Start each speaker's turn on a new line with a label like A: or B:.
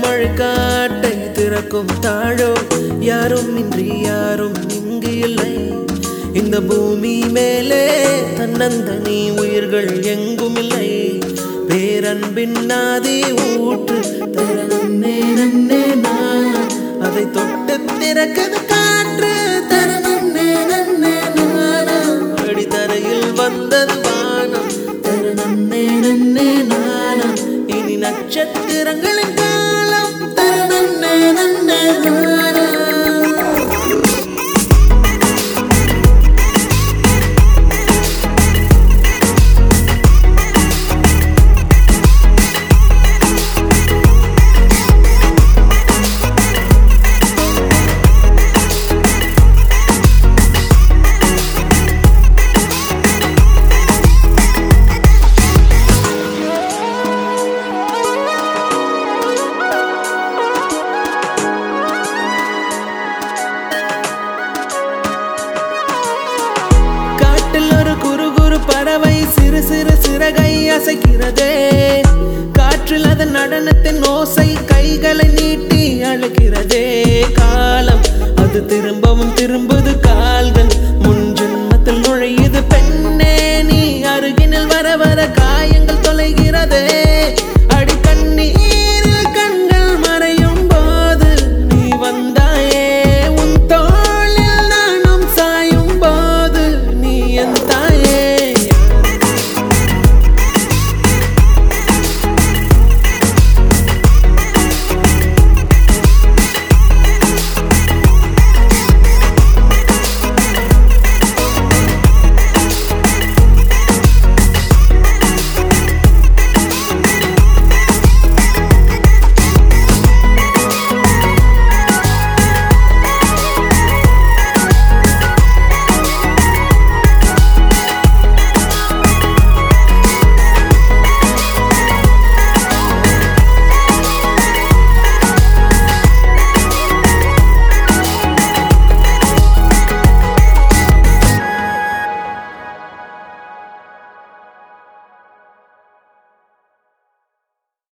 A: மழை காட்டை திறக்கும் தாழோ யாரும் இன்றி யாரும் இங்கு இல்லை இந்த பூமி மேலே தன்னந்தனி உயிர்கள் எங்கும் இல்லை பேரன்பின் நாதி ஊற்று தரணே நன்னே நான் அதை தொட்டு திறக்கது காற்று தரணே நன்னே நானம் அடித்தரையில் வந்தது வானம் தரணே நன்னே நானம் இனி நட்சத்திரங்களின் காலம் தரணே நன்னே நானம் காட்டில் ஒரு குறு குறு பறவை சிறு சிறு சிறகை அசைக்கிறதே காற்றில் அதன் நடனத்தின் ஓசை கைகளை நீட்டி அழுகிறதே காலம் அது திரும்பவும்